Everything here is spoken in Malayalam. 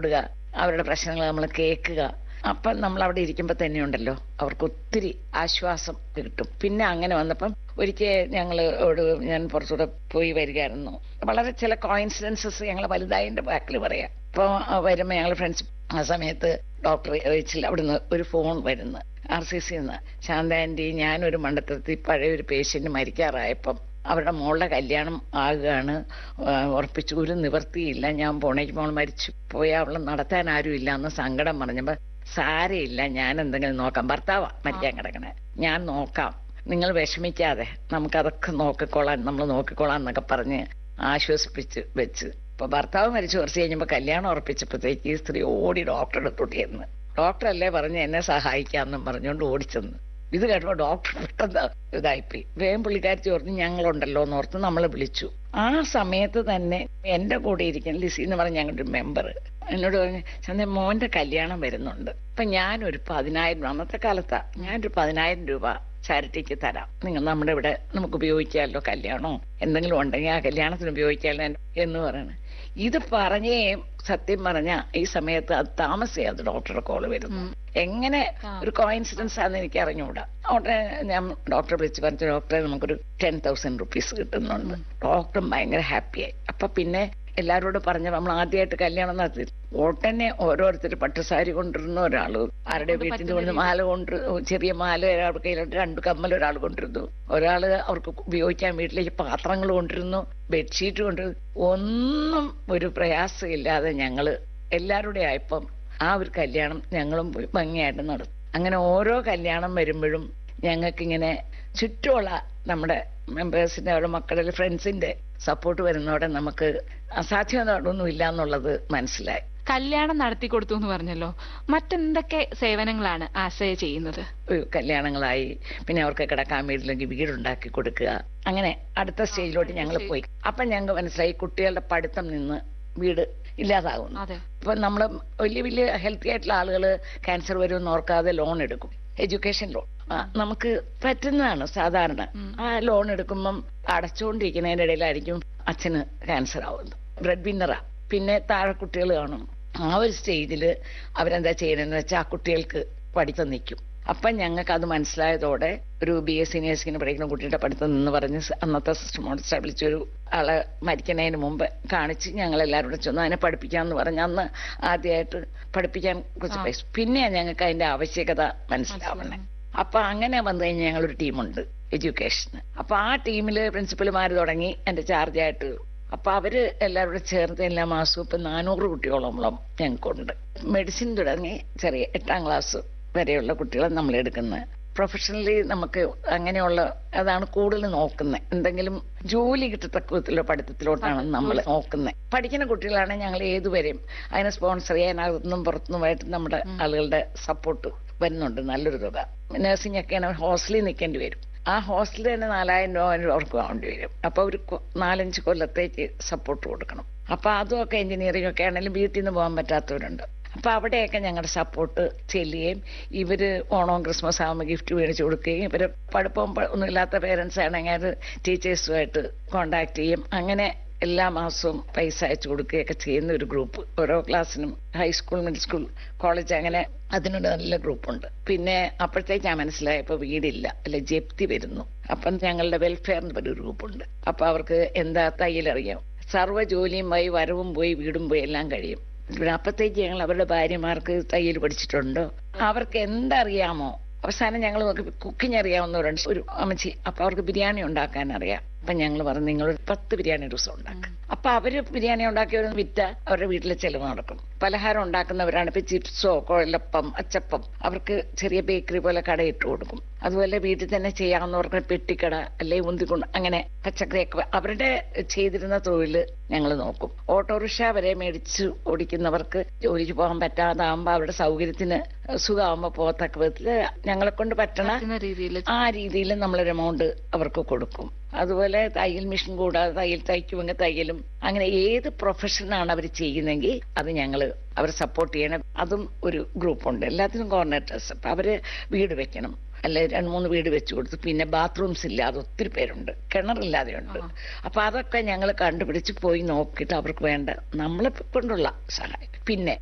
കൂടുക അവരുടെ പ്രശ്നങ്ങൾ നമ്മൾ കേൾക്കുക അപ്പം നമ്മൾ അവിടെ ഇരിക്കുമ്പോൾ തന്നെ ഉണ്ടല്ലോ അവർക്ക് ഒത്തിരി ആശ്വാസം കിട്ടും പിന്നെ അങ്ങനെ വന്നപ്പം ഒരിക്കൽ ഞങ്ങൾ ഞാൻ പുറത്തൂടെ പോയി വരികയായിരുന്നു വളരെ ചില കോയിൻസിഡൻസസ് ഞങ്ങൾ വലുതായതിന്റെ ബാക്കിൽ പറയാം അപ്പോൾ വരുമ്പോൾ ഞങ്ങൾ ഫ്രണ്ട്സ് ആ സമയത്ത് ഡോക്ടർ റേച്ചിൽ അവിടുന്ന് ഒരു ഫോൺ വരുന്നു ആർ സി സി നിന്ന് ശാന്ത ആൻറ്റി ഞാനൊരു മണ്ഡലത്തിൽ പഴയ ഒരു പേഷ്യന്റ് മരിക്കാറായപ്പം അവരുടെ മോളുടെ കല്യാണം ആകുകയാണ് ആ, ഉറപ്പിച്ചു ഒരു നിവർത്തിയില്ല ഞാൻ പോണേക്ക് മോൾ മരിച്ചു പോയാൽ അവളെ നടത്താൻ ആരും ഇല്ല എന്ന് സങ്കടം പറഞ്ഞപ്പോ സാരയില്ല ഞാൻ എന്തെങ്കിലും നോക്കാം ഭർത്താവാ മരിക്കാൻ കിടക്കണേ ഞാൻ നോക്കാം നിങ്ങൾ വിഷമിക്കാതെ നമുക്കതൊക്കെ നോക്കിക്കോളാൻ നമ്മൾ നോക്കിക്കോളാം എന്നൊക്കെ പറഞ്ഞ് ആശ്വസിപ്പിച്ച് വെച്ച് ഇപ്പൊ ഭർത്താവ് മരിച്ചു കുറച്ച് കഴിഞ്ഞപ്പോ കല്യാണം ഉറപ്പിച്ചപ്പോഴത്തേക്ക് ഈ സ്ത്രീ ഓടി ഡോക്ടറുടെ അടുത്തോട്ട് ചെന്ന് ഡോക്ടറല്ലേ പറഞ്ഞ് എന്നെ സഹായിക്കാമെന്നും പറഞ്ഞുകൊണ്ട് ഓടിച്ചെന്ന് ഇത് കേട്ടപ്പോ ഡോക്ടർ പെട്ടെന്ന് ഇതായിപ്പോയി വേഗം പുള്ളിക്കാരി പറഞ്ഞു ഞങ്ങളുണ്ടല്ലോ എന്ന് ഓർത്ത് നമ്മളെ വിളിച്ചു ആ സമയത്ത് തന്നെ എന്റെ കൂടെ ഇരിക്കുന്ന ലിസി എന്ന് പറഞ്ഞ ഞങ്ങളുടെ ഒരു മെമ്പർ എന്നോട് പറഞ്ഞു ചന്ദ മോന്റെ കല്യാണം വരുന്നുണ്ട് അപ്പൊ ഞാനൊരു പതിനായിരം രൂപ അന്നത്തെ കാലത്താ ഞാനൊരു പതിനായിരം രൂപ ചാരിറ്റിക്ക് തരാം നിങ്ങൾ നമ്മുടെ ഇവിടെ നമുക്ക് ഉപയോഗിക്കാമല്ലോ കല്യാണോ എന്തെങ്കിലും ഉണ്ടെങ്കിൽ ആ കല്യാണത്തിന് ഉപയോഗിക്കാമല്ലോ എന്ന് പറയണേ ഇത് പറഞ്ഞേ സത്യം പറഞ്ഞ ഈ സമയത്ത് അത് താമസിയാതെ ഡോക്ടറുടെ കോള് വരുന്നു എങ്ങനെ ഒരു കോയിൻസിഡൻസ് ആണെന്ന് എനിക്ക് അറിഞ്ഞുകൂടാ ഉടനെ ഞാൻ ഡോക്ടറെ വിളിച്ച് പറഞ്ഞു ഡോക്ടറെ നമുക്കൊരു ടെൻ തൗസൻഡ് റുപ്പീസ് കിട്ടുന്നുണ്ട് ഡോക്ടറും ഭയങ്കര ഹാപ്പിയായി അപ്പൊ പിന്നെ എല്ലാവരോടും പറഞ്ഞ നമ്മൾ ആദ്യമായിട്ട് കല്യാണം നടത്തി ഉടനെ ഓരോരുത്തർ പട്ടുസാരി കൊണ്ടിരുന്ന ഒരാള് ആരുടെ വീട്ടിൽ കൊണ്ട് മാല കൊണ്ട് ചെറിയ മാല ഒരാളുടെ കയ്യിലുണ്ട് രണ്ട് കമ്മൽ ഒരാൾ കൊണ്ടിരുന്നു ഒരാള് അവർക്ക് ഉപയോഗിക്കാൻ വീട്ടിലേക്ക് പാത്രങ്ങൾ കൊണ്ടിരുന്നു ബെഡ്ഷീറ്റ് കൊണ്ടിരുന്നു ഒന്നും ഒരു പ്രയാസമില്ലാതെ ഞങ്ങള് എല്ലാവരുടെ ആയപ്പം ആ ഒരു കല്യാണം ഞങ്ങളും പോയി ഭംഗിയായിട്ട് നടത്തും അങ്ങനെ ഓരോ കല്യാണം വരുമ്പോഴും ഞങ്ങൾക്കിങ്ങനെ ചുറ്റുമുള്ള നമ്മുടെ മെമ്പേഴ്സിന്റെ അവരുടെ മക്കളുടെ ഫ്രണ്ട്സിന്റെ സപ്പോർട്ട് വരുന്നതോടെ നമുക്ക് അസാധ്യമൊന്നും ഇല്ല എന്നുള്ളത് മനസ്സിലായി കല്യാണം നടത്തി കൊടുത്തു എന്ന് പറഞ്ഞല്ലോ മറ്റെന്തൊക്കെ സേവനങ്ങളാണ് ആശ്രയ ചെയ്യുന്നത് ഒരു കല്യാണങ്ങളായി പിന്നെ അവർക്ക് കിടക്കാൻ വീട്ടിലെങ്കിൽ വീടുണ്ടാക്കി കൊടുക്കുക അങ്ങനെ അടുത്ത സ്റ്റേജിലോട്ട് ഞങ്ങൾ പോയി അപ്പൊ ഞങ്ങൾക്ക് മനസ്സിലായി കുട്ടികളുടെ പഠിത്തം നിന്ന് വീട് ഇല്ലാതാകുന്നു അതെ ഇപ്പൊ നമ്മൾ വലിയ വലിയ ഹെൽത്തി ആയിട്ടുള്ള ആളുകൾ ക്യാൻസർ വരുമെന്ന് ഓർക്കാതെ ലോൺ എടുക്കും എഡ്യൂക്കേഷൻ ലോൺ നമുക്ക് പറ്റുന്നതാണ് സാധാരണ ആ ലോൺ എടുക്കുമ്പം അടച്ചുകൊണ്ടിരിക്കുന്നതിന്റെ ഇടയിലായിരിക്കും അച്ഛന് ക്യാൻസർ ആവുന്നത് ബ്രെഡ് വിന്നറാ പിന്നെ താഴെ കുട്ടികൾ കാണും ആ ഒരു സ്റ്റേജിൽ അവരെന്താ ചെയ്യണമെന്ന് വെച്ചാൽ ആ കുട്ടികൾക്ക് പഠിത്തം നിൽക്കും അപ്പം ഞങ്ങൾക്ക് അത് മനസ്സിലായതോടെ ഒരു ബി എസ് സി നേഴ്സിംഗിന് പഠിക്കുന്ന കുട്ടിയുടെ പഠിത്തം നിന്ന് പറഞ്ഞ് സ- അന്നത്തെ സിസ്റ്റമോട് വിളിച്ചൊരു ആളെ മരിക്കുന്നതിന് മുമ്പ് കാണിച്ച് ഞങ്ങൾ എല്ലാവരും കൂടെ ചെന്ന് അതിനെ പഠിപ്പിക്കാമെന്ന് പറഞ്ഞ് അന്ന് ആദ്യമായിട്ട് പഠിപ്പിക്കാൻ കുറച്ച് പൈസ പിന്നെയാ ഞങ്ങൾക്ക് അതിന്റെ ആവശ്യകത മനസ്സിലാവണേ അപ്പൊ അങ്ങനെ വന്നു കഴിഞ്ഞാൽ ഞങ്ങളൊരു ടീമുണ്ട് എഡ്യൂക്കേഷന് അപ്പൊ ആ ടീമില് പ്രിൻസിപ്പൽമാർ തുടങ്ങി എന്റെ ചാർജായിട്ട് അപ്പൊ അവര് എല്ലാവരും കൂടെ ചേർത്ത് എല്ലാ മാസവും ഇപ്പൊ നാനൂറ് കുട്ടികളോളം ഞങ്ങൾക്കുണ്ട് മെഡിസിൻ തുടങ്ങി ചെറിയ എട്ടാം ക്ലാസ് വരെയുള്ള കുട്ടികളെ നമ്മൾ എടുക്കുന്നത് പ്രൊഫഷണലി നമുക്ക് അങ്ങനെയുള്ള അതാണ് കൂടുതൽ നോക്കുന്നത് എന്തെങ്കിലും ജോലി കിട്ടത്തക്ക വിധത്തിലുള്ള പഠിത്തത്തിലോട്ടാണ് നമ്മൾ നോക്കുന്നത് പഠിക്കുന്ന കുട്ടികളാണെങ്കിൽ ഞങ്ങൾ ഏതുവരെയും അതിനെ സ്പോൺസർ ചെയ്യാൻ അകത്തുനിന്നും പുറത്തുനിന്നുമായിട്ട് നമ്മുടെ ആളുകളുടെ സപ്പോർട്ട് വരുന്നുണ്ട് നല്ലൊരു തുക നഴ്സിംഗ് ഒക്കെയാണ് ഹോസ്റ്റലിൽ നിൽക്കേണ്ടി വരും ആ ഹോസ്റ്റലിൽ തന്നെ നാലായിരം രൂപ അതിന് അവർക്ക് വേണ്ടി വരും അപ്പൊ ഒരു കൊ- നാലഞ്ച് കൊല്ലത്തേക്ക് സപ്പോർട്ട് കൊടുക്കണം അപ്പൊ അതുമൊക്കെ എഞ്ചിനീയറിംഗ് ഒക്കെ ആണെങ്കിലും വീട്ടിൽ നിന്ന് പോകാൻ പറ്റാത്തവരുണ്ട് അപ്പൊ അവിടെയൊക്കെ ഞങ്ങളുടെ സപ്പോർട്ട് ചെല്ലുകയും ഇവര് ഓണവും ക്രിസ്മസ് ആകുമ്പോൾ ഗിഫ്റ്റ് മേടിച്ചു കൊടുക്കുകയും ഇവര് പഠിപ്പവും പ- ഒന്നുമില്ലാത്ത പേരൻസ് ആണെങ്കിൽ അത് ടീച്ചേഴ്സുമായിട്ട് കോണ്ടാക്ട് ചെയ്യും അങ്ങനെ എല്ലാ മാസവും പൈസ അയച്ചു കൊടുക്കുകയൊക്കെ ചെയ്യുന്ന ഒരു ഗ്രൂപ്പ് ഓരോ ക്ലാസ്സിനും ഹൈസ്കൂൾ മിഡിൽ സ്കൂൾ കോളേജ് അങ്ങനെ അതിനൊരു നല്ല ഗ്രൂപ്പുണ്ട് പിന്നെ അപ്പോഴത്തേക്ക് ഞാൻ മനസ്സിലായപ്പോൾ വീടില്ല അല്ലെ ജപ്തി വരുന്നു അപ്പം ഞങ്ങളുടെ വെൽഫെയറിന് ഒരു ഗ്രൂപ്പുണ്ട് അപ്പൊ അവർക്ക് എന്താ തയ്യലറിയാം സർവ്വ ജോലിയും പോയി വരവും പോയി വീടും പോയി എല്ലാം കഴിയും പിന്നെ അപ്പത്തേക്ക് ഞങ്ങൾ അവരുടെ ഭാര്യമാർക്ക് തയ്യൽ പഠിച്ചിട്ടുണ്ടോ അവർക്ക് എന്തറിയാമോ അവസാനം ഞങ്ങൾ നോക്കി കുക്കിംഗ് അറിയാവുന്നവരുണ്ട് ഒരു അമ്മച്ചി അപ്പൊ അവർക്ക് ബിരിയാണി ഉണ്ടാക്കാൻ അറിയാം അപ്പൊ ഞങ്ങൾ പറഞ്ഞു നിങ്ങൾ ഒരു പത്ത് ബിരിയാണി ഒരു ദിവസം ഉണ്ടാക്കും അപ്പൊ അവര് ബിരിയാണി ഉണ്ടാക്കിയവർ വിറ്റ അവരുടെ വീട്ടിലെ ചെലവ് നടക്കും പലഹാരം ഉണ്ടാക്കുന്നവരാണ് ഇപ്പൊ ചിപ്സോ കുഴലപ്പം അച്ചപ്പം അവർക്ക് ചെറിയ ബേക്കറി പോലെ കടയിട്ട് കൊടുക്കും അതുപോലെ വീട്ടിൽ തന്നെ ചെയ്യാവുന്നവർക്ക് പെട്ടിക്കട അല്ലെ ഉന്തിക്കൊണ്ട് അങ്ങനെ പച്ചക്കറിയൊക്കെ അവരുടെ ചെയ്തിരുന്ന തൊഴിൽ ഞങ്ങൾ നോക്കും ഓട്ടോറിക്ഷ വരെ മേടിച്ച് ഓടിക്കുന്നവർക്ക് ജോലിക്ക് പോകാൻ പറ്റാതാകുമ്പോൾ അവരുടെ സൗകര്യത്തിന് സുഖമാകുമ്പോൾ പോകത്തക്ക വിധത്തില് ഞങ്ങളെ കൊണ്ട് പറ്റണ പറ്റുന്ന രീതിയിൽ ആ രീതിയിൽ നമ്മളൊരു എമൗണ്ട് അവർക്ക് കൊടുക്കും അതുപോലെ തയ്യൽ മെഷീൻ കൂടാതെ തയ്യൽ തയ്ക്കുമെങ്കിൽ തയ്യലും അങ്ങനെ ഏത് പ്രൊഫഷനാണ് അവർ ചെയ്യുന്നെങ്കിൽ അത് ഞങ്ങൾ അവരെ സപ്പോർട്ട് ചെയ്യണം അതും ഒരു ഗ്രൂപ്പുണ്ട് എല്ലാത്തിനും കോർഡിനേറ്റേഴ്സ് അപ്പൊ അവര് വീട് വെക്കണം അല്ലെ രണ്ട് മൂന്ന് വീട് വെച്ച് കൊടുത്തു പിന്നെ ബാത്റൂംസ് ഇല്ലാതെ ഒത്തിരി പേരുണ്ട് കിണറില്ലാതെ ഉണ്ട് അപ്പൊ അതൊക്കെ ഞങ്ങൾ കണ്ടുപിടിച്ച് പോയി നോക്കിയിട്ട് അവർക്ക് വേണ്ട നമ്മളെ കൊണ്ടുള്ള സഹായം പിന്നെ